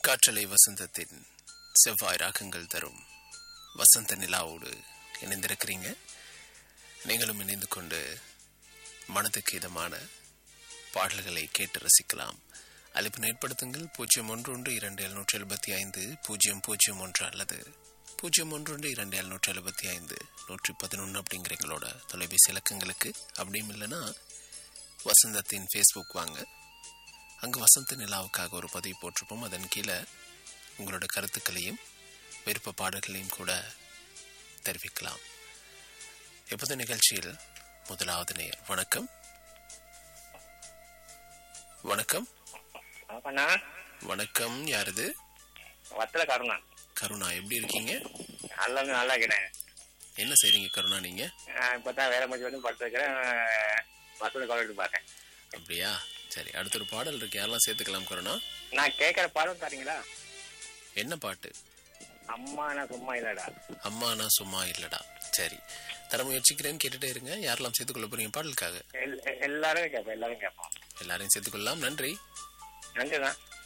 காற்றலை வசந்தத்தின் செவ்வாய் ராகங்கள் தரும் வசந்த நிலாவோடு இணைந்திருக்கிறீங்க நீங்களும் இணைந்து கொண்டு மனதுக்கு இதமான பாடல்களை கேட்டு ரசிக்கலாம் அழைப்பு ஏற்படுத்துங்கள் பூஜ்ஜியம் ஒன்று ஒன்று இரண்டு எழுநூற்றி எழுபத்தி ஐந்து பூஜ்ஜியம் பூஜ்ஜியம் ஒன்று அல்லது பூஜ்ஜியம் ஒன்று ஒன்று இரண்டு எழுநூற்றி எழுபத்தி ஐந்து நூற்றி பதினொன்று அப்படிங்கிற எங்களோட தொலைபேசி இலக்கங்களுக்கு அப்படியும் இல்லைன்னா வசந்தத்தின் ஃபேஸ்புக் வாங்க அங்கு வசந்த நிலாவுக்காக ஒரு பதிவு போட்டிருப்போம் அதன் கீழே உங்களோட கருத்துக்களையும் விருப்ப பாடல்களையும் கூட தெரிவிக்கலாம் எப்போது நிகழ்ச்சியில் முதலாவது நேயர் வணக்கம் வணக்கம் அண்ணா வணக்கம் யாரது வத்தல கருணா கருணா எப்படி இருக்கீங்க எல்லாமே நல்லா இருக்கிறேன் என்ன செய்றீங்க கருணா நீங்க இப்பதான் வேலை முடிச்சு வந்து படுத்து வைக்கிறேன் வசூல் காலேஜ் பார்த்தேன் அப்படியா சரி அடுத்த ஒரு பாடல் இருக்கு யாரெல்லாம் சேர்த்துக்கலாம் கருணா நான் கேட்குற பாடம் தரீங்களா என்ன பாட்டு அம்மா நான் சும்மா இல்லடா அம்மா நான் சும்மா இல்லடா சரி தர முயற்சிக்கிறேன்னு கேட்டுட்டே இருங்க யாரெல்லாம் சேர்த்துக்கொள்ள போறீங்க பாடலுக்காக எல்- எல்லாரும் கேட்போம் எல்லாரும் கேட்போம் எல்லாரையும் சேர்த்துக்கொள்ளலாம் நன்றி நன்றி தான்